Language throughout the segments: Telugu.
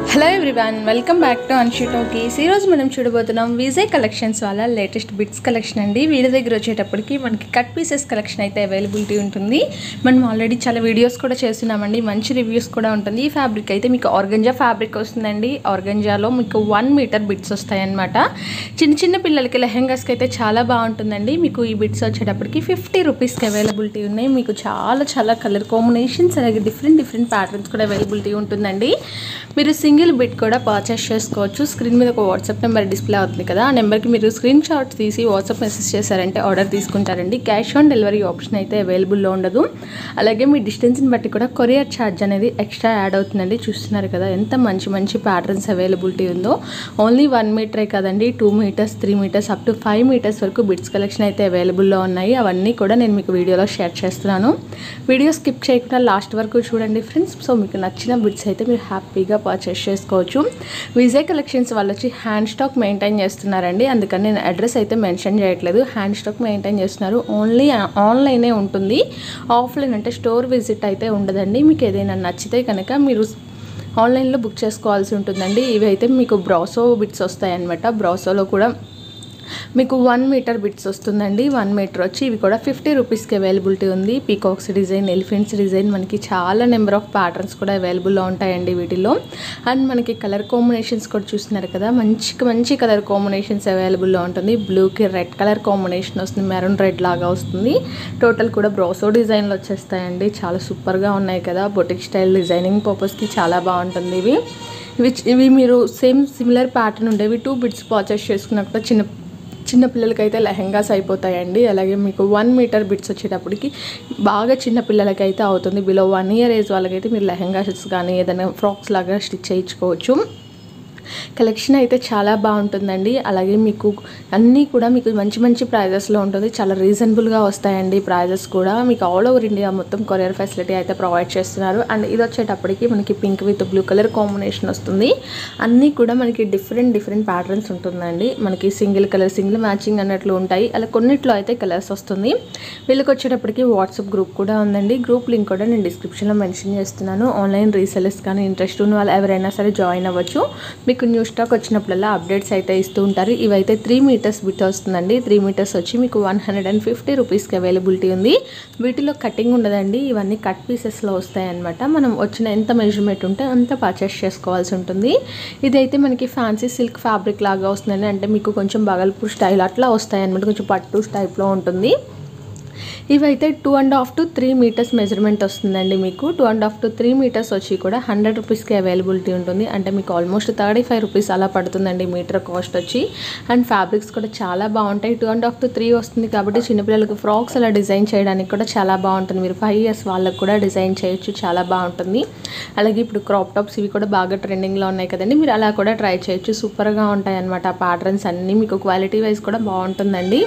hello everyone welcome back to Anshi talkies ఈరోజు మనం చూడబోతున్నాం విజయ్ కలెక్షన్స్ వాళ్ళ లేటెస్ట్ బిట్స్ కలెక్షన్ అండి వీడి దగ్గర వచ్చేటప్పటికి మనకి కట్ పీసెస్ కలెక్షన్ అయితే అవైలబిలిటీ ఉంటుంది మనం ఆల్రెడీ చాలా వీడియోస్ కూడా చేస్తున్నామండి మంచి రివ్యూస్ కూడా ఉంటుంది ఈ ఫ్యాబ్రిక్ అయితే మీకు ఆర్గంజా ఫ్యాబ్రిక్ వస్తుందండి ఆర్గంజాలో మీకు వన్ మీటర్ బిట్స్ వస్తాయన్నమాట చిన్న చిన్న పిల్లలకి లెహెంగాస్కి అయితే చాలా బాగుంటుందండి మీకు ఈ బిట్స్ వచ్చేటప్పటికి ఫిఫ్టీ రూపీస్కి అవైలబిలిటీ ఉన్నాయి మీకు చాలా చాలా కలర్ కాంబినేషన్స్ అలాగే డిఫరెంట్ డిఫరెంట్ ప్యాటర్న్స్ కూడా అవైలబిలిటీ ఉంటుందండి మీరు సింగిల్ బిట్ కూడా పర్చేస్ చేసుకోవచ్చు స్క్రీన్ మీద ఒక వాట్సాప్ నెంబర్ డిస్ప్లే అవుతుంది కదా ఆ నెంబర్కి మీరు స్క్రీన్ షాట్ తీసి వాట్సాప్ మెసేజ్ చేశారంటే ఆర్డర్ తీసుకుంటారండి క్యాష్ ఆన్ డెలివరీ ఆప్షన్ అయితే అవైలబుల్లో ఉండదు అలాగే మీ డిస్టెన్స్ని బట్టి కూడా కొరియర్ ఛార్జ్ అనేది ఎక్స్ట్రా యాడ్ అవుతుందండి చూస్తున్నారు కదా ఎంత మంచి మంచి ప్యాటర్న్స్ అవైలబిలిటీ ఉందో ఓన్లీ వన్ మీటరే కదండి two metres three metres up to five metres వరకు బిట్స్ కలెక్షన్ అయితే అవైలబుల్లో ఉన్నాయి అవన్నీ కూడా నేను మీకు వీడియోలో షేర్ చేస్తున్నాను వీడియో స్కిప్ చేయకుండా లాస్ట్ వరకు చూడండి ఫ్రెండ్స్ సో మీకు నచ్చిన బిట్స్ అయితే మీరు హ్యాపీగా పర్చేస్ చేసుకోవచ్చు విజయ్ కలెక్షన్స్ వాళ్ళు వచ్చి హ్యాండ్ స్టాక్ మెయింటైన్ చేస్తున్నారండి అందుకని నేను అడ్రస్ అయితే మెన్షన్ చేయట్లేదు హ్యాండ్ స్టాక్ మెయింటైన్ చేస్తున్నారు ఓన్లీ ఆన్లైనే ఉంటుంది ఆఫ్లైన్ అంటే స్టోర్ విజిట్ అయితే ఉండదండి మీకు ఏదైనా నచ్చితే కనుక మీరు ఆన్లైన్లో బుక్ చేసుకోవాల్సి ఉంటుందండి ఇవి అయితే మీకు బ్రాసో బిట్స్ వస్తాయన్నమాట బ్రాసోలో కూడా మీకు వన్ మీటర్ బిట్స్ వస్తుందండి వన్ మీటర్ వచ్చి ఇవి కూడా ఫిఫ్టీ రూపీస్కి అవైలబిలిటీ ఉంది పీకాక్స్ డిజైన్ ఎలిఫెంట్స్ డిజైన్ మనకి చాలా నెంబర్ ఆఫ్ ప్యాటర్న్స్ కూడా అవైలబుల్లో ఉంటాయండి వీటిలో అండ్ మనకి కలర్ కాంబినేషన్స్ కూడా చూస్తున్నారు కదా మంచి మంచి కలర్ కాంబినేషన్స్ అవైలబుల్లో ఉంటుంది బ్లూకి రెడ్ కలర్ కాంబినేషన్ వస్తుంది మెరూన్ రెడ్ లాగా వస్తుంది టోటల్ కూడా బ్రోసో డిజైన్లు వచ్చేస్తాయండి చాలా సూపర్గా ఉన్నాయి కదా బొటిక్ స్టైల్ డిజైనింగ్ పర్పస్కి చాలా బాగుంటుంది ఇవి ఇవి ఇవి మీరు సేమ్ సిమిలర్ ప్యాటర్న్ ఉండేవి టూ బిట్స్ పర్చేస్ చేసుకున్నా కూడా చిన్న చిన్న పిల్లలకైతే లెహెంగాస్ అయిపోతాయండి అలాగే మీకు వన్ మీటర్ బిట్స్ వచ్చేటప్పటికి బాగా చిన్న పిల్లలకైతే అవుతుంది బిలో వన్ ఇయర్ ఏజ్ వాళ్ళకైతే మీరు లెహెంగాస్ కానీ ఏదైనా ఫ్రాక్స్ లాగా స్టిచ్ చేయించుకోవచ్చు కలెక్షన్ అయితే చాలా బాగుంటుందండి అలాగే మీకు అన్నీ కూడా మీకు మంచి మంచి ప్రైజెస్లో ఉంటుంది చాలా రీజనబుల్గా వస్తాయండి ప్రైజెస్ కూడా మీకు ఆల్ ఓవర్ ఇండియా మొత్తం కొరియర్ ఫెసిలిటీ అయితే ప్రొవైడ్ చేస్తున్నారు అండ్ ఇది వచ్చేటప్పటికి మనకి pink with blue colour combination వస్తుంది అన్నీ కూడా మనకి డిఫరెంట్ డిఫరెంట్ ప్యాటర్న్స్ ఉంటుందండి మనకి సింగిల్ కలర్ సింగిల్ మ్యాచింగ్ అన్నట్లు ఉంటాయి అలా కొన్నిట్లో అయితే కలర్స్ వస్తుంది వీళ్ళకి వచ్చేటప్పటికి వాట్సాప్ గ్రూప్ కూడా ఉందండి గ్రూప్ లింక్ కూడా నేను డిస్క్రిప్షన్లో మెన్షన్ చేస్తున్నాను ఆన్లైన్ రీసెలర్స్ కానీ ఇంట్రెస్ట్ ఉన్న వాళ్ళు ఎవరైనా సరే జాయిన్ అవ్వచ్చు మీకు న్యూ స్టాక్ వచ్చినప్పుడల్లా అప్డేట్స్ అయితే ఇస్తూ ఉంటారు ఇవైతే త్రీ మీటర్స్ బిట్ వస్తుందండి త్రీ మీటర్స్ వచ్చి మీకు వన్ హండ్రెడ్ అండ్ ఫిఫ్టీ రూపీస్కి అవైలబిలిటీ ఉంది వీటిలో కటింగ్ ఉండదండి ఇవన్నీ కట్ పీసెస్లో వస్తాయన్నమాట మనం వచ్చిన ఎంత మెజర్మెంట్ ఉంటే అంత పర్చేస్ చేసుకోవాల్సి ఉంటుంది ఇదైతే మనకి ఫ్యాన్సీ సిల్క్ ఫ్యాబ్రిక్ లాగా వస్తుందండి అంటే మీకు కొంచెం బగల్పూర్ స్టైల్ అట్లా వస్తాయన్నమాట కొంచెం పట్టు టైప్లో ఉంటుంది ఇవైతే two and half to three metres measurement వస్తుందండి మీకు two and half to three metres వచ్చి కూడా హండ్రెడ్ రూపీస్కి అవైలబిలిటీ ఉంటుంది అంటే మీకు ఆల్మోస్ట్ థర్టీ ఫైవ్ రూపీస్ అలా పడుతుందండి మీటర్ కాస్ట్ వచ్చి అండ్ ఫ్యాబ్రిక్స్ కూడా చాలా బాగుంటాయి two and half to three వస్తుంది కాబట్టి చిన్నపిల్లలకి ఫ్రాక్స్ అలా డిజైన్ చేయడానికి కూడా చాలా బాగుంటుంది మీరు ఫైవ్ ఇయర్స్ వాళ్ళకి కూడా డిజైన్ చేయొచ్చు చాలా బాగుంటుంది అలాగే ఇప్పుడు క్రాప్ టాప్స్ ఇవి కూడా బాగా ట్రెండింగ్లో ఉన్నాయి కదండి మీరు అలా కూడా ట్రై చేయొచ్చు సూపర్గా ఉంటాయి అనమాట ప్యాటర్న్స్ అన్నీ మీకు క్వాలిటీ వైజ్ కూడా బాగుంటుందండి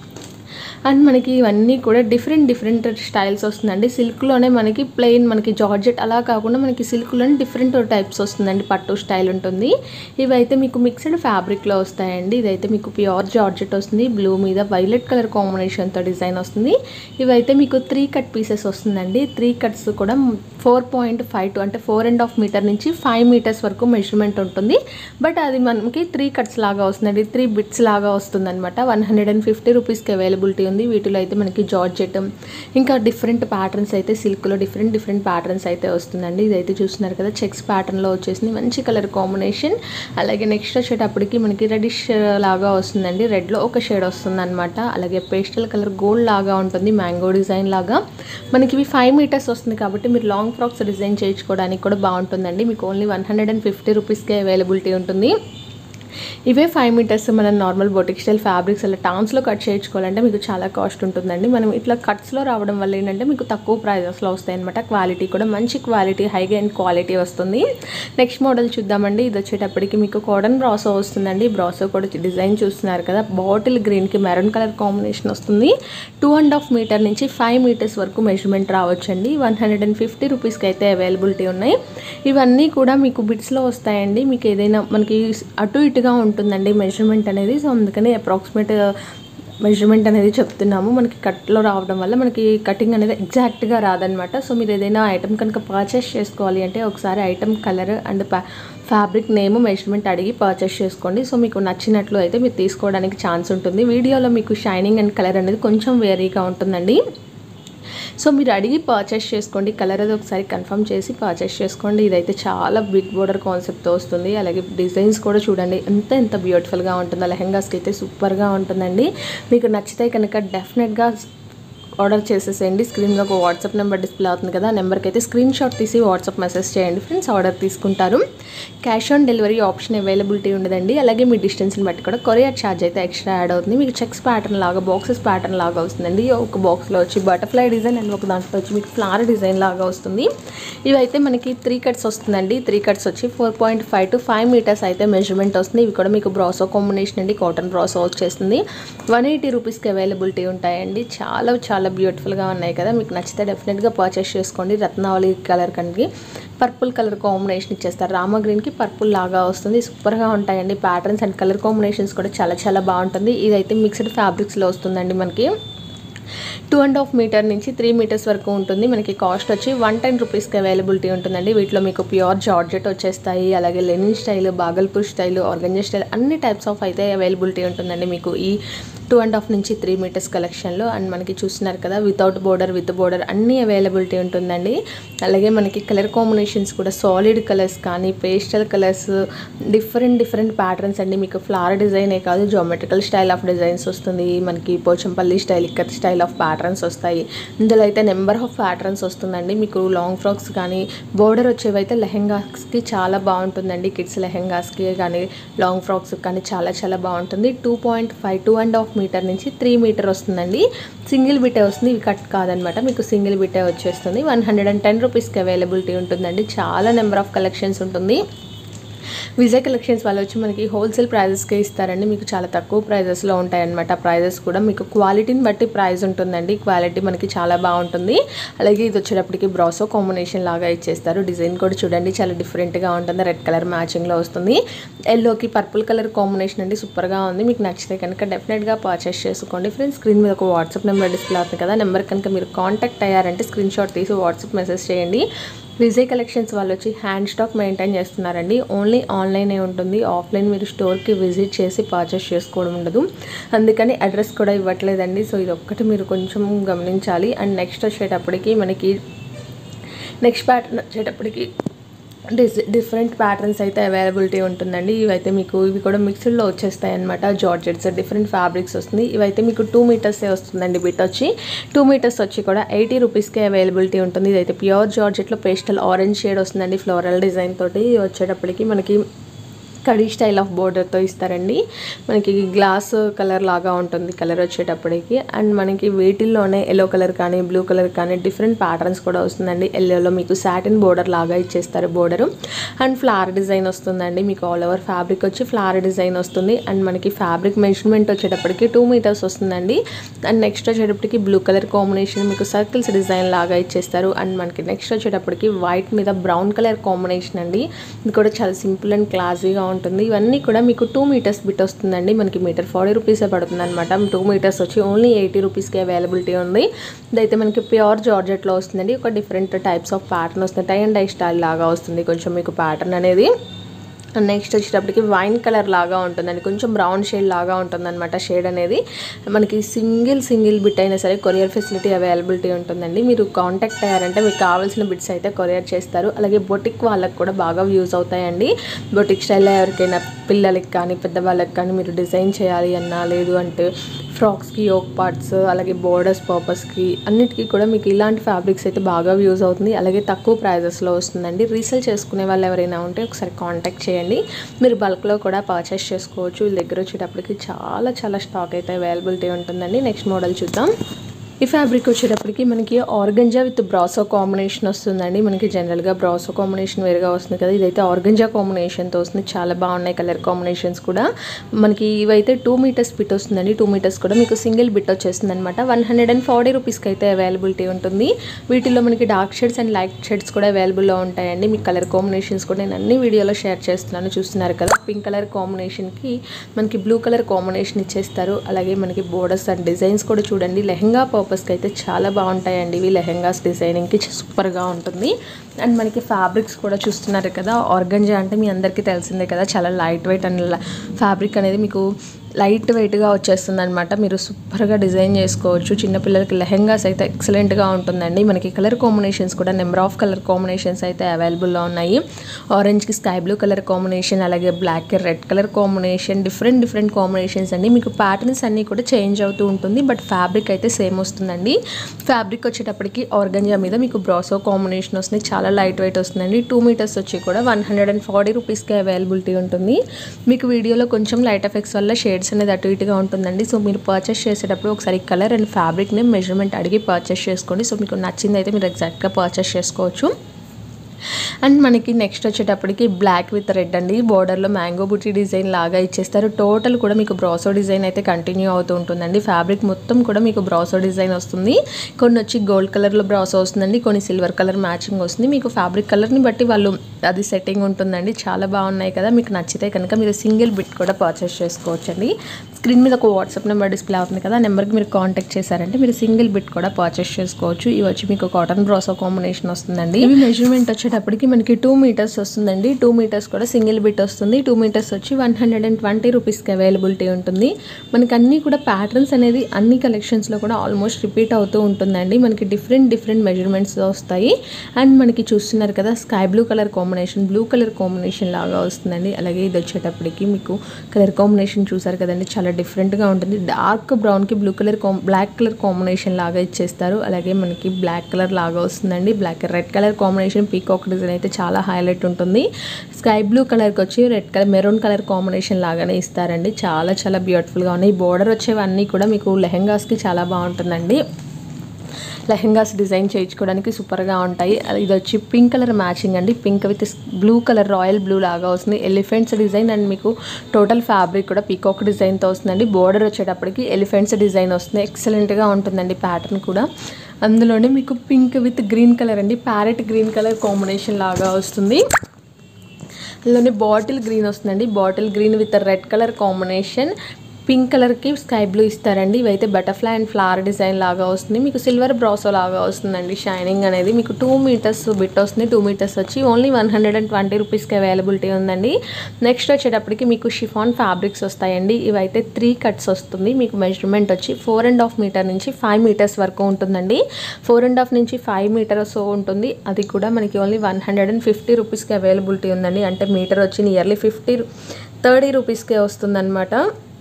అండ్ మనకి ఇవన్నీ కూడా డిఫరెంట్ డిఫరెంట్ స్టైల్స్ వస్తుందండి సిల్క్లోనే మనకి ప్లెయిన్ మనకి జార్జెట్ అలా కాకుండా మనకి సిల్క్లోనే డిఫరెంట్ టైప్స్ వస్తుందండి పట్టు స్టైల్ ఉంటుంది ఇవైతే మీకు మిక్స్డ్ ఫ్యాబ్రిక్లో వస్తాయండి ఇదైతే మీకు ప్యూర్ జార్జెట్ వస్తుంది బ్లూ మీద వైలెట్ కలర్ కాంబినేషన్తో డిజైన్ వస్తుంది ఇవైతే మీకు త్రీ కట్ పీసెస్ వస్తుందండి త్రీ కట్స్ కూడా ఫోర్ పాయింట్ ఫైవ్ టూ అంటే ఫోర్ అండ్ హాఫ్ మీటర్ నుంచి ఫైవ్ మీటర్స్ వరకు మెజర్మెంట్ ఉంటుంది బట్ అది మనకి త్రీ కట్స్ లాగా వస్తుందండి త్రీ బిట్స్ లాగా వస్తుంది అనమాట వన్ హండ్రెడ్ అండ్ ఫిఫ్టీ రూపీస్కి అవైలబిలిటీ ఉంది వీటిలో అయితే మనకి జార్జెట్ ఇంకా డిఫరెంట్ ప్యాటర్న్స్ అయితే సిల్క్లో డిఫరెంట్ డిఫరెంట్ ప్యాటర్న్స్ అయితే వస్తుందండి ఇదైతే చూస్తున్నారు కదా చెక్స్ ప్యాటర్న్లో వచ్చేసింది మంచి కలర్ కాంబినేషన్ అలాగే నెక్స్ట్ వచ్చేటప్పటికి మనకి రెడిష్ లాగా వస్తుందండి రెడ్లో ఒక షేడ్ వస్తుంది అనమాట అలాగే పేస్టల్ కలర్ గోల్డ్ లాగా ఉంటుంది మ్యాంగో డిజైన్ లాగా మనకి ఇవి ఫైవ్ మీటర్స్ వస్తుంది కాబట్టి మీరు లాంగ్ ఫ్రాక్స్ డిజైన్ చేయించుకోవడానికి కూడా బాగుంటుందండి మీకు only one hundred and fifty రూపీస్కే అవైలబిలిటీ ఉంటుంది ఇవే ఫైవ్ మీటర్స్ మన నార్మల్ బొటిక్ స్టైల్ ఫ్యాబ్రిక్స్ అలా టాన్స్లో కట్ చేయించుకోవాలంటే మీకు చాలా కాస్ట్ ఉంటుందండి మనం ఇట్లా కట్స్లో రావడం వల్ల ఏంటంటే మీకు తక్కువ ప్రైజెస్లో వస్తాయి అనమాట క్వాలిటీ కూడా మంచి క్వాలిటీ హైగా అండ్ క్వాలిటీ వస్తుంది నెక్స్ట్ మోడల్ చూద్దామండి ఇది వచ్చేటప్పటికి మీకు కాటన్ బ్రాసో వస్తుందండి బ్రాసో కూడా డిజైన్ చూస్తున్నారు కదా బాటిల్ గ్రీన్కి మెరూన్ కలర్ కాంబినేషన్ వస్తుంది టూ అండ్ హాఫ్ మీటర్ నుంచి ఫైవ్ మీటర్స్ వరకు మెజర్మెంట్ రావచ్చండి వన్ హండ్రెడ్ అండ్ ఫిఫ్టీ రూపీస్కి అయితే అవైలబిలిటీ ఉన్నాయి ఇవన్నీ కూడా మీకు బిట్స్లో వస్తాయండి మీకు ఏదైనా మనకి అటు ఇటుగా ఉంటుందండి మెజర్మెంట్ అనేది సో అందుకని అప్రాక్సిమేట్ మెజర్మెంట్ అనేది చెప్తున్నాము మనకి కట్లో రావడం వల్ల మనకి కటింగ్ అనేది ఎగ్జాక్ట్గా రాదనమాట సో మీరు ఏదైనా ఐటమ్ కనుక పర్చేస్ చేసుకోవాలి అంటే ఒకసారి item colour and fabric name measurement అడిగి పర్చేస్ చేసుకోండి సో మీకు నచ్చినట్లు అయితే మీరు తీసుకోవడానికి ఛాన్స్ ఉంటుంది వీడియోలో మీకు షైనింగ్ అండ్ కలర్ అనేది కొంచెం వేరీగా ఉంటుందండి సో మీరు అడిగి పర్చేస్ చేసుకోండి కలర్ అది ఒకసారి కన్ఫర్మ్ చేసి పర్చేస్ చేసుకోండి ఇదైతే చాలా బిగ్ బోర్డర్ కాన్సెప్ట్తో వస్తుంది అలాగే డిజైన్స్ కూడా చూడండి ఎంత ఎంత బ్యూటిఫుల్గా ఉంటుందో లెహెంగాస్కి అయితే సూపర్గా ఉంటుందండి మీకు నచ్చితే కనుక డెఫినెట్గా ఆర్డర్ చేసేసేయండి స్క్రీన్లో ఒక వాట్సాప్ నెంబర్ డిస్ప్లే అవుతుంది కదా ఆ నెంబర్కి అయితే స్క్రీన్ షాట్ తీసి వాట్సాప్ మెసేజ్ చేయండి ఫ్రెండ్స్ ఆర్డర్ తీసుకుంటారు cash on delivery option availability ఉండదండి అలాగే మీ డిస్టెన్స్ని బట్టి కూడా కొరియర్ ఛార్జ్ అయితే ఎక్స్ట్రా యాడ్ అవుతుంది మీకు చెక్స్ ప్యాటర్న్ లాగా బాక్సెస్ ప్యాటర్న్ లాగా వస్తుందండి ఒక బాక్స్లో వచ్చి బటర్ఫ్లై డిజైన్ అండ్ ఒక దాంట్లో వచ్చి మీకు ఫ్లవర్ డిజైన్ లాగా వస్తుంది ఇవైతే మనకి త్రీ కట్స్ వస్తుందండి త్రీ కట్స్ వచ్చి four point five to five metres అయితే మెజర్మెంట్ వస్తుంది ఇవి కూడా మీకు బ్రాసో కాంబినేషన్ అండి కాటన్ బ్రాసో వచ్చేస్తుంది వన్ ఎయిటీ రూపీస్కి అవైలబిలిటీ ఉంటాయండి చాలా చాలా బ్యూటిఫుల్గా ఉన్నాయి కదా మీకు నచ్చితే డెఫినెట్గా పర్చేస్ చేసుకోండి రత్నావళి కలర్ కనుక పర్పుల్ కలర్ కాంబినేషన్ ఇచ్చేస్తారు రామ గ్రీన్కి పర్పుల్ లాగా వస్తుంది సూపర్గా ఉంటాయండి ప్యాటర్న్స్ అండ్ కలర్ కాంబినేషన్స్ కూడా చాలా చాలా బాగుంటుంది ఇదైతే మిక్స్డ్ ఫ్యాబ్రిక్స్లో వస్తుందండి మనకి టూ అండ్ హాఫ్ మీటర్ నుంచి త్రీ మీటర్స్ వరకు ఉంటుంది మనకి కాస్ట్ వచ్చి వన్ టెన్ రూపీస్కి అవైలబిలిటీ ఉంటుందండి వీటిలో మీకు ప్యూర్ జార్జెట్ వచ్చేస్తాయి అలాగే linen style Bhagalpur style organza style అన్ని టైప్స్ ఆఫ్ అయితే అవైలబిలిటీ ఉంటుందండి మీకు ఈ టూ అండ్ హాఫ్ నుంచి త్రీ మీటర్స్ కలెక్షన్లో అండ్ మనకి చూస్తున్నారు కదా వితౌట్ బోర్డర్ విత్ బోర్డర్ అన్ని అవైలబిలిటీ ఉంటుందండి అలాగే మనకి కలర్ కాంబినేషన్స్ కూడా సాలిడ్ కలర్స్ కానీ pastel colours different different patterns అండి మీకు ఫ్లవర్ డిజైనే కాదు జోమెట్రికల్ స్టైల్ ఆఫ్ డిజైన్స్ వస్తుంది మనకి Pochampally style ikat style of patterns వస్తాయి ఇందులో అయితే నెంబర్ ఆఫ్ ప్యాటర్న్స్ వస్తుందండి మీకు లాంగ్ ఫ్రాక్స్ కానీ బోర్డర్ వచ్చేవైతే లెహెంగాస్కి చాలా బాగుంటుందండి కిడ్స్ లెహెంగాస్కి కానీ లాంగ్ ఫ్రాక్స్ కానీ చాలా చాలా బాగుంటుంది two point five two and half metre నుంచి త్రీ మీటర్ వస్తుందండి సింగిల్ బిటే వస్తుంది ఇవి కట్ కాదనమాట మీకు సింగిల్ బిటే వచ్చేస్తుంది వన్ హండ్రెడ్ అండ్ టెన్ రూపీస్కి అవైలబిలిటీ ఉంటుందండి చాలా నెంబర్ ఆఫ్ కలెక్షన్స్ ఉంటుంది విజయ్ కలెక్షన్స్ వాళ్ళు వచ్చి మనకి హోల్సేల్ ప్రైజెస్కే ఇస్తారండి మీకు చాలా తక్కువ ప్రైజెస్లో ఉంటాయన్నమాట ప్రైజెస్ కూడా మీకు క్వాలిటీని బట్టి ప్రైస్ ఉంటుందండి క్వాలిటీ మనకి చాలా బాగుంటుంది అలాగే ఇది వచ్చేటప్పటికి బ్రాసో కాంబినేషన్ లాగా ఇచ్చేస్తారు డిజైన్ కూడా చూడండి చాలా డిఫరెంట్గా ఉంటుంది రెడ్ కలర్ మ్యాచింగ్లో వస్తుంది ఎల్లోకి పర్పుల్ కలర్ కాంబినేషన్ అండి సూపర్గా ఉంది మీకు నచ్చితే కనుక డెఫినెట్గా పర్చేస్ చేసుకోండి ఫ్రెండ్స్ స్క్రీన్ మీద ఒక వాట్సాప్ నెంబర్ డిస్ప్లే అవుతుంది కదా నెంబర్ కనుక మీరు కాంటాక్ట్ అయ్యారంటే స్క్రీన్ షాట్ తీసి వాట్సాప్ మెసేజ్ చేయండి విజయ్ కలెక్షన్స్ వాళ్ళు వచ్చి హ్యాండ్ స్టాక్ మెయింటైన్ చేస్తున్నారండి ఓన్లీ ఆన్లైనే ఉంటుంది ఆఫ్లైన్ మీరు స్టోర్కి విజిట్ చేసి పర్చేస్ చేసుకోవడం ఉండదు అందుకని అడ్రస్ కూడా ఇవ్వట్లేదండి సో ఇది ఒక్కటి మీరు కొంచెం గమనించాలి అండ్ నెక్స్ట్ వచ్చేటప్పటికి మనకి నెక్స్ట్ ప్యాటర్న్ వచ్చేటప్పటికి డిస్ డిఫరెంట్ ప్యాటర్న్స్ అయితే అవైలబిలిటీ ఉంటుందండి ఇవైతే మీకు ఇవి కూడా మిక్స్డ్లో వచ్చేస్తాయి అనమాట జార్జెట్స్ డిఫరెంట్ ఫ్యాబ్రిక్స్ వస్తుంది ఇవైతే మీకు టూ మీటర్సే వస్తుందండి బిట్ వచ్చి టూ మీటర్స్ వచ్చి కూడా ఎయిటీ రూపీస్కే అవైలబిలిటీ ఉంటుంది ఇదైతే ప్యూర్ జార్జెట్లో పేస్టల్ ఆరెంజ్ షేడ్ వస్తుందండి ఫ్లోరల్ డిజైన్ తోటి వచ్చేటప్పటికి మనకి కడీ స్టైల్ ఆఫ్ బోర్డర్తో ఇస్తారండి మనకి గ్లాస్ కలర్ లాగా ఉంటుంది కలర్ వచ్చేటప్పటికి అండ్ మనకి వీటిల్లోనే ఎల్లో కలర్ కానీ బ్లూ కలర్ కానీ డిఫరెంట్ ప్యాటర్న్స్ కూడా వస్తుందండి ఎల్లోలో మీకు సాటిన్ బోర్డర్ లాగా ఇచ్చేస్తారు బోర్డర్ అండ్ ఫ్లవర్ డిజైన్ వస్తుందండి మీకు ఆల్ ఓవర్ ఫ్యాబ్రిక్ వచ్చి ఫ్లవర్ డిజైన్ వస్తుంది అండ్ మనకి ఫ్యాబ్రిక్ మెజర్మెంట్ వచ్చేటప్పటికి టూ మీటర్స్ వస్తుందండి అండ్ నెక్స్ట్ వచ్చేటప్పటికి బ్లూ కలర్ కాంబినేషన్ మీకు సర్కిల్స్ డిజైన్ లాగా ఇచ్చేస్తారు అండ్ మనకి నెక్స్ట్ వచ్చేటప్పటికి వైట్ మీద బ్రౌన్ కలర్ కాంబినేషన్ అండి ఇది కూడా చాలా సింపుల్ అండ్ క్లాసీగా ఉంటుంది ఇవన్నీ కూడా మీకు టూ మీటర్స్ బిట్ వస్తుందండి మనకి మీటర్ ఫార్టీ రూపీసే పడుతుంది అనమాట టూ మీటర్స్ వచ్చి ఓన్లీ ఎయిటీ రూపీస్కి అవైలబిలిటీ ఉంది ఇదైతే మనకి ప్యూర్ జార్జెట్లో వస్తుందండి ఒక డిఫరెంట్ టైప్స్ ఆఫ్ ప్యాటర్న్ వస్తుంది టై అండ్ డై స్టైల్ లాగా వస్తుంది కొంచెం మీకు ప్యాటర్న్ అనేది నెక్స్ట్ వచ్చేటప్పటికి వైన్ కలర్ లాగా ఉంటుందండి కొంచెం బ్రౌన్ షేడ్ లాగా ఉంటుందన్నమాట షేడ్ అనేది మనకి సింగిల్ సింగిల్ బిట్ అయినా సరే కొరియర్ ఫెసిలిటీ అవైలబిలిటీ ఉంటుందండి మీరు కాంటాక్ట్ అయ్యారంటే మీకు కావాల్సిన బిట్స్ అయితే కొరియర్ చేస్తారు అలాగే బొటిక్ వాళ్ళకి కూడా బాగా యూజ్ అవుతాయండి బొటిక్ స్టైల్లో ఎవరికైనా పిల్లలకి కానీ పెద్దవాళ్ళకి కానీ మీరు డిజైన్ చేయాలి అన్నా లేదు అంటే ఫ్రాక్స్కి యోక్ పార్ట్స్ అలాగే బోర్డర్స్ పర్పస్కి అన్నిటికీ కూడా మీకు ఇలాంటి ఫ్యాబ్రిక్స్ అయితే బాగా యూజ్ అవుతుంది అలాగే తక్కువ ప్రైజెస్లో వస్తుందండి రీసేల్ చేసుకునే వాళ్ళు ఎవరైనా ఉంటే ఒకసారి కాంటాక్ట్ చేయండి మీరు బల్క్లో కూడా పర్చేస్ చేసుకోవచ్చు వీళ్ళ దగ్గర వచ్చేటప్పటికి చాలా చాలా స్టాక్ అయితే అవైలబిలిటీ ఉంటుందండి నెక్స్ట్ మోడల్ చూద్దాం ఈ ఫ్యాబ్రిక్ వచ్చేటప్పటికి మనకి ఆర్గంజా విత్ బ్రాసో కాంబినేషన్ వస్తుందండి మనకి జనరల్గా బ్రాసో కాంబినేషన్ వేరుగా వస్తుంది కదా ఇదైతే ఆర్గంజా కాంబినేషన్తో వస్తుంది చాలా బాగున్నాయి కలర్ కాంబినేషన్స్ కూడా మనకి ఇవైతే టూ మీటర్స్ బిట్ వస్తుందండి టూ మీటర్స్ కూడా మీకు సింగిల్ బిట్ వచ్చేస్తుంది అనమాట వన్ హండ్రెడ్ అండ్ ఫార్టీ రూపీస్కి అయితే అవైలబిలిటీ ఉంటుంది వీటిలో మనకి dark shades and light shades కూడా అవైలబుల్లో ఉంటాయండి మీకు కలర్ కాంబినేషన్స్ కూడా నేను అన్ని వీడియోలో షేర్ చేస్తున్నాను చూస్తున్నారు కదా పింక్ కలర్ కాంబినేషన్కి మనకి బ్లూ కలర్ కాంబినేషన్ ఇచ్చేస్తారు అలాగే మనకి బోర్డర్స్ అండ్ డిజైన్స్ కూడా చూడండి లెహంగా పర్పస్కి అయితే చాలా బాగుంటాయండి ఇవి లెహంగాస్ డిజైనింగ్కి సూపర్గా ఉంటుంది అండ్ మనకి ఫ్యాబ్రిక్స్ కూడా చూస్తున్నారు కదా ఆర్గంజా అంటే మీ అందరికీ తెలిసిందే కదా చాలా లైట్ వెయిట్ అండ్ ఫ్యాబ్రిక్ అనేది మీకు లైట్ వెయిట్గా వచ్చేస్తుంది అనమాట మీరు సూపర్గా డిజైన్ చేసుకోవచ్చు చిన్నపిల్లలకి లెహెంగాస్ అయితే ఎక్సలెంట్గా ఉంటుందండి మనకి కలర్ కాంబినేషన్స్ కూడా నెంబర్ ఆఫ్ కలర్ కాంబినేషన్స్ అయితే అవైలబుల్లో ఉన్నాయి ఆరెంజ్కి స్కై బ్లూ కలర్ కాంబినేషన్ అలాగే black red colour combination different different combinations అండి మీకు ప్యాటర్న్స్ అన్నీ కూడా చేంజ్ అవుతూ ఉంటుంది బట్ ఫ్యాబ్రిక్ అయితే సేమ్ వస్తుందండి ఫ్యాబ్రిక్ వచ్చేటప్పటికి ఆర్గంజా మీద మీకు బ్రాసో కాంబినేషన్ వస్తుంది చాలా లైట్ వెయిట్ వస్తుందండి టూ మీటర్స్ వచ్చి కూడా వన్ హండ్రెడ్ అండ్ ఫార్టీ రూపీస్కి అవైలబిలిటీ ఉంటుంది మీకు వీడియోలో కొంచెం లైట్ ఎఫెక్ట్స్ వల్ల షేడ్స్ అనేది అటు ఇటుగా ఉంటుందండి సో మీరు పర్చేస్ చేసేటప్పుడు ఒకసారి కలర్ అండ్ ఫ్యాబ్రిక్ని మెజర్మెంట్ అడిగి పర్చేస్ చేసుకోండి సో మీకు నచ్చింది అయితే మీరు ఎగ్జాక్ట్గా పర్చేస్ చేసుకోవచ్చు అండ్ మనకి నెక్స్ట్ వచ్చేటప్పటికి బ్లాక్ విత్ రెడ్ అండి బోర్డర్లో మ్యాంగో బుట్టి డిజైన్ లాగా ఇచ్చేస్తారు టోటల్ కూడా మీకు బ్రాసో డిజైన్ అయితే కంటిన్యూ అవుతూ ఉంటుందండి ఫ్యాబ్రిక్ మొత్తం కూడా మీకు బ్రాసో డిజైన్ వస్తుంది కొన్ని వచ్చి గోల్డ్ కలర్లో బ్రాసో వస్తుందండి కొన్ని సిల్వర్ కలర్ మ్యాచింగ్ వస్తుంది మీకు ఫ్యాబ్రిక్ కలర్ని బట్టి వాళ్ళు అది సెట్టింగ్ ఉంటుందండి చాలా బాగున్నాయి కదా మీకు నచ్చితే కనుక మీరు సింగిల్ బిట్ కూడా పర్చేస్ చేసుకోవచ్చండి స్క్రీన్ మీద ఒక వాట్సాప్ నెంబర్ డిస్ప్లే అవుతుంది కదా ఆ నెంబర్కి మీరు కాంటాక్ట్ చేశారంటే మీరు సింగిల్ బిట్ కూడా పర్చేస్ చేసుకోవచ్చు ఇవి వచ్చి మీకు కాటన్ బ్రాసో కాంబినేషన్ వస్తుందండి ఇవి మెజర్మెంట్ వచ్చేటప్పటికి మనకి టూ మీటర్స్ వస్తుందండి టూ మీటర్స్ కూడా సింగిల్ బిట్ వస్తుంది టూ మీటర్స్ వచ్చి వన్ హండ్రెడ్ అండ్ ట్వంటీ రూపీస్కి అవైలబిలిటీ ఉంటుంది మనకి అన్నీ కూడా ప్యాటర్న్స్ అనేది అన్ని కలెక్షన్స్లో కూడా ఆల్మోస్ట్ రిపీట్ అవుతూ ఉంటుందండి మనకి డిఫరెంట్ డిఫరెంట్ మెజర్మెంట్స్ వస్తాయి అండ్ మనకి చూస్తున్నారు కదా sky blue colour combination blue colour combination లాగా వస్తుందండి అలాగే ఇది వచ్చేటప్పటికి మీకు కలర్ కాంబినేషన్ చూసారు కదండి చాలా డిఫరెంట్గా ఉంటుంది డార్క్ బ్రౌన్కి బ్లూ కలర్ కాం బ్లాక్ కలర్ కాంబినేషన్ లాగా ఇచ్చేస్తారు అలాగే మనకి బ్లాక్ కలర్ లాగా వస్తుందండి black red colour combination peacock design అయితే చాలా హైలైట్ ఉంటుంది స్కై బ్లూ కలర్కి వచ్చి red colour maroon colour combination లాగానే ఇస్తారండి చాలా చాలా బ్యూటిఫుల్గా ఉన్నాయి బోర్డర్ వచ్చేవన్నీ కూడా మీకు లెహెంగాస్కి చాలా బాగుంటుందండి లెహెంగాస్ డిజైన్ చేయించుకోవడానికి సూపర్గా ఉంటాయి అది- ఇది వచ్చి పింక్ కలర్ మ్యాచింగ్ అండి pink with blue colour royal blue లాగా వస్తుంది ఎలిఫెంట్స్ డిజైన్ అండ్ మీకు టోటల్ ఫ్యాబ్రిక్ కూడా పీకాక్ డిజైన్తో వస్తుందండి బోర్డర్ వచ్చేటప్పటికి ఎలిఫెంట్స్ డిజైన్ వస్తుంది ఎక్సలెంట్గా ఉంటుందండి ప్యాటర్న్ కూడా అందులోనే మీకు పింక్ విత్ గ్రీన్ కలర్ అండి ప్యారెట్ గ్రీన్ కలర్ కాంబినేషన్ లాగా వస్తుంది అందులోనే బాటిల్ గ్రీన్ వస్తుందండి bottle green with red colour combination pink కలర్కి స్కై బ్లూ ఇస్తారండి ఇవైతే బటర్ఫ్లై అండ్ ఫ్లవర్ డిజైన్ లాగా వస్తుంది మీకు సిల్వర్ బ్రాసో లాగా వస్తుందండి షైనింగ్ అనేది మీకు టూ మీటర్స్ బిట్ వస్తుంది టూ మీటర్స్ వచ్చి only one hundred and twenty రూపీస్కి అవైలబిలిటీ ఉందండి నెక్స్ట్ వచ్చేటప్పటికి మీకు షిఫాన్ ఫ్యాబ్రిక్స్ వస్తాయండి ఇవైతే త్రీ కట్స్ వస్తుంది మీకు మెజర్మెంట్ వచ్చి ఫోర్ అండ్ హాఫ్ మీటర్ నుంచి ఫైవ్ మీటర్స్ వరకు ఉంటుందండి ఫోర్ అండ్ హాఫ్ నుంచి ఫైవ్ మీటర్స్ ఉంటుంది అది కూడా మనకి only one hundred and fifty రూపీస్కి అవైలబిలిటీ ఉందండి అంటే మీటర్ వచ్చి నియర్లీ ఫిఫ్టీ థర్టీ రూపీస్కే వస్తుందన్నమాట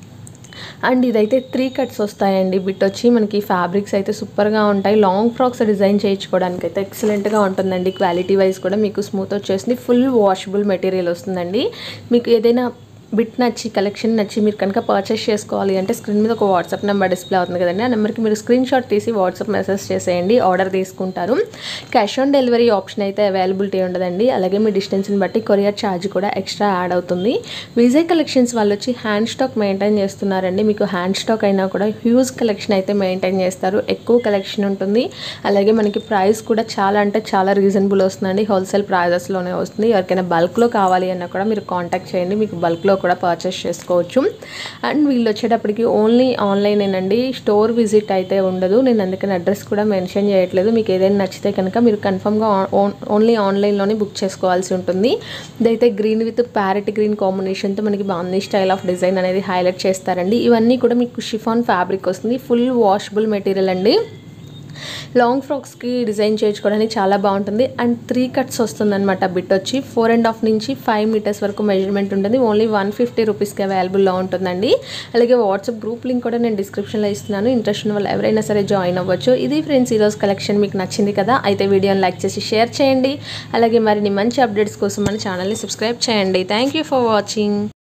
అండ్ ఇదైతే త్రీ కట్స్ వస్తాయండి బిట్ వచ్చి మనకి ఫ్యాబ్రిక్స్ అయితే సూపర్గా ఉంటాయి లాంగ్ ఫ్రాక్స్ డిజైన్ చేయించుకోవడానికి అయితే ఎక్సలెంట్గా ఉంటుందండి క్వాలిటీ వైజ్ కూడా మీకు స్మూత్ వచ్చేసింది ఫుల్ వాషబుల్ మెటీరియల్ వస్తుందండి మీకు ఏదైనా బిట్ నచ్చి కలెక్షన్ నచ్చి మీరు కనుక పర్చేస్ చేసుకోవాలి అంటే స్క్రీన్ మీద ఒక వాట్సాప్ నెంబర్ డిస్ప్లే అవుతుంది కదండి ఆ నెంబర్కి మీరు స్క్రీన్ షాట్ తీసి వాట్సాప్ మెసేజ్ చేసేయండి ఆర్డర్ తీసుకుంటారు క్యాష్ ఆన్ డెలివరీ ఆప్షన్ అయితే అవైలబిలిటీ ఉండదండి అలాగే మీ డిస్టెన్స్ని బట్టి కొరియర్ ఛార్జ్ కూడా ఎక్స్ట్రా యాడ్ అవుతుంది విజయ్ కలెక్షన్స్ వాళ్ళు వచ్చి హ్యాండ్ స్టాక్ మెయింటైన్ చేస్తున్నారండి మీకు హ్యాండ్ స్టాక్ అయినా కూడా హ్యూజ్ కలెక్షన్ అయితే మెయింటైన్ చేస్తారు ఎక్కువ కలెక్షన్ ఉంటుంది అలాగే మనకి ప్రైస్ కూడా చాలా అంటే చాలా రీజనబుల్ వస్తుందండి హోల్సేల్ ప్రైజెస్లోనే వస్తుంది ఎవరికైనా బల్క్లో కావాలి అన్నా కూడా మీరు కాంటాక్ట్ చేయండి మీకు బల్క్లో కూడా పర్చేస్ చేసుకోవచ్చు అండ్ వీళ్ళు వచ్చేటప్పటికి ఓన్లీ ఆన్లైనేనండి స్టోర్ విజిట్ అయితే ఉండదు నేను అందుకని అడ్రస్ కూడా మెన్షన్ చేయట్లేదు మీకు ఏదైనా నచ్చితే కనుక మీరు కన్ఫర్మ్గా ఓన్లీ ఆన్లైన్లోనే బుక్ చేసుకోవాల్సి ఉంటుంది ఇదైతే గ్రీన్ విత్ ప్యారెట్ గ్రీన్ కాంబినేషన్తో మనకి బాగుంది స్టైల్ ఆఫ్ డిజైన్ అనేది హైలైట్ చేస్తారండి ఇవన్నీ కూడా మీకు షిఫాన్ ఫ్యాబ్రిక్ వస్తుంది ఫుల్ వాషబుల్ మెటీరియల్ అండి లాంగ్ ఫ్రాక్స్కి డిజైన్ చేయించుకోవడానికి చాలా బాగుంటుంది అండ్ త్రీ కట్స్ వస్తుందన్నమాట బిట్ వచ్చి ఫోర్ అండ్ హాఫ్ నుంచి ఫైవ్ మీటర్స్ వరకు మెజర్మెంట్ ఉంటుంది ఓన్లీ వన్ ఫిఫ్టీ రూపీస్కి అవైలబుల్లో ఉంటుందండి అలాగే వాట్సాప్ గ్రూప్ లింక్ కూడా నేను డిస్క్రిప్షన్లో ఇస్తున్నాను ఇంట్రెస్ట్ ఉన్న వాళ్ళు ఎవరైనా సరే జాయిన్ అవ్వచ్చు ఇది ఫ్రెండ్స్ ఈరోజు కలెక్షన్ మీకు నచ్చింది కదా అయితే వీడియోని లైక్ చేసి షేర్ చేయండి అలాగే మరిన్ని మంచి అప్డేట్స్ కోసం మన ఛానల్ని సబ్స్క్రైబ్ చేయండి థ్యాంక్ యూ ఫర్ వాచింగ్